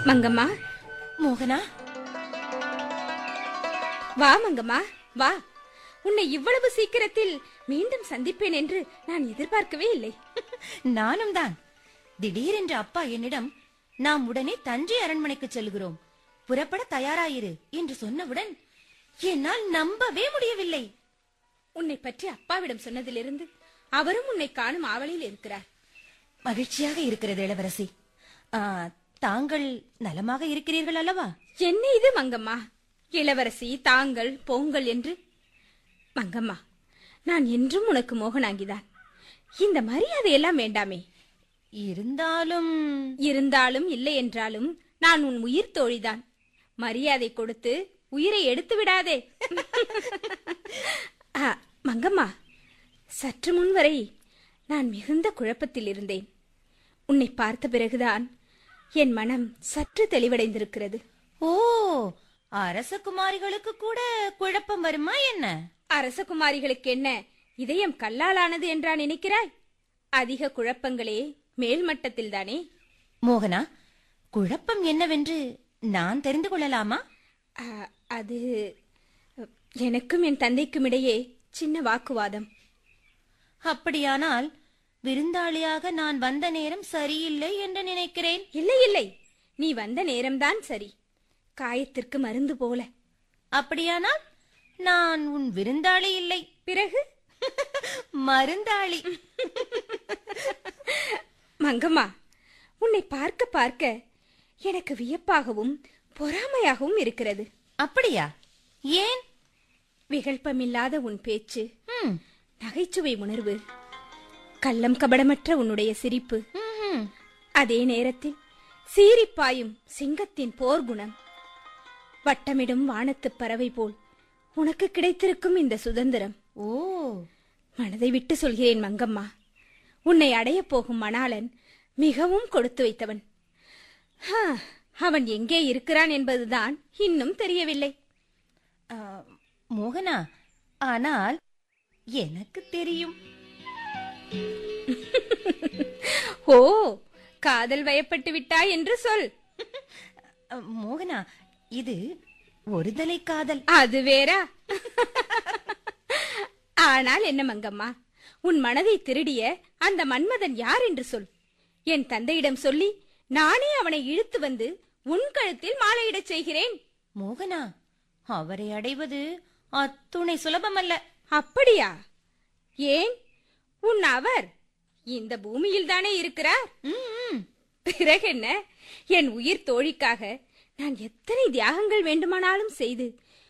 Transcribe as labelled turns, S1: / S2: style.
S1: மங்கம்மா
S2: மோகனா
S1: வா மங்கம்மா வா உன்னை இவ்வளவு சீக்கிரத்தில் மீண்டும் சந்திப்பேன் என்று நான் எதிர்பார்க்கவே இல்லை
S2: நானும் தான் திடீரென்று அப்பா என்னிடம் நாம் உடனே தஞ்சை அரண்மனைக்கு செல்கிறோம் புறப்பட தயாராயிரு என்று சொன்னவுடன் என்னால் நம்பவே முடியவில்லை
S1: உன்னை பற்றி அப்பாவிடம் சொன்னதிலிருந்து அவரும் உன்னை காணும் ஆவலில் இருக்கிறார்
S2: மகிழ்ச்சியாக இருக்கிறது இளவரசி ஆ, தாங்கள் நலமாக இருக்கிறீர்கள் அல்லவா
S1: என்ன இது மங்கம்மா இளவரசி தாங்கள் போங்கள் என்று மங்கம்மா நான் என்றும் உனக்கு மோகனாங்கிதான் இந்த மரியாதை எல்லாம் வேண்டாமே
S2: இருந்தாலும்
S1: இருந்தாலும் இல்லை என்றாலும் நான் உன் உயிர் தோழிதான் மரியாதை கொடுத்து உயிரை எடுத்து விடாதே ஆ, மங்கம்மா சற்று முன் வரை நான் மிகுந்த குழப்பத்தில் இருந்தேன் உன்னை பார்த்த பிறகுதான் என் மனம் சற்று தெளிவடைந்திருக்கிறது
S2: ஓ அரசகுமாரிகளுக்கு கூட குழப்பம் வருமா என்ன
S1: அரசகுமாரிகளுக்கு என்ன இதயம் கல்லாலானது என்றா நினைக்கிறாய் அதிக குழப்பங்களே மேல்மட்டத்தில் தானே
S2: மோகனா குழப்பம் என்னவென்று நான் தெரிந்து கொள்ளலாமா
S1: ஆ, அது எனக்கும் என் தந்தைக்கும் இடையே சின்ன வாக்குவாதம்
S2: அப்படியானால் விருந்தாளியாக நான் வந்த நேரம் சரியில்லை என்று நினைக்கிறேன்
S1: இல்லை இல்லை நீ வந்த நேரம்தான் சரி காயத்திற்கு மருந்து போல
S2: அப்படியானால் நான் உன் விருந்தாளி இல்லை
S1: பிறகு
S2: மருந்தாளி
S1: மங்கம்மா உன்னை பார்க்க பார்க்க எனக்கு வியப்பாகவும் பொறாமையாகவும் இருக்கிறது
S2: அப்படியா ஏன்
S1: விகல்பமில்லாத உன் பேச்சு
S2: ம்,
S1: நகைச்சுவை உணர்வு கள்ளம் கபடமற்ற உன்னுடைய சிரிப்பு
S2: ம்ஹும்.
S1: அதே நேரத்தில் சீறிப்பாயும் சிங்கத்தின் போர்க்குணம் வட்டமிடும் வானத்துப் பறவை போல் உனக்கு கிடைத்திருக்கும் இந்த சுதந்திரம்
S2: ஓ
S1: மனதை விட்டு சொல்கிறேன் மங்கம்மா உன்னை அடையப் போகும் மணாளன் மிகவும் கொடுத்து வைத்தவன் ஹா, அவன் எங்கே இருக்கிறான் என்பதுதான் இன்னும் தெரியவில்லை
S2: ஆ, மோகனா ஆனால் எனக்கு தெரியும்
S1: ஓ காதல் வயப்பட்டு விட்டாய் என்று சொல்
S2: அ, மோகனா இது ஒருதலை காதல்
S1: அது வேறா ஆனால் என்ன மங்கம்மா உன் மனதை திருடிய அந்த மன்மதன் யார் என்று சொல் என் தந்தையிடம் சொல்லி நானே அவனை இழுத்து வந்து உன் கழுத்தில் மாலையிடச் செய்கிறேன்
S2: மோகனா அவரை அடைவது அத்துணை சுலபமல்ல
S1: அப்படியா ஏன் உன் அவர் இந்த பூமியில் தானே இருக்கிறார்
S2: ம், ம்.
S1: பிறகென்ன என் உயிர் தோழிக்காக நான் எத்தனை தியாகங்கள் வேண்டுமானாலும் செய்து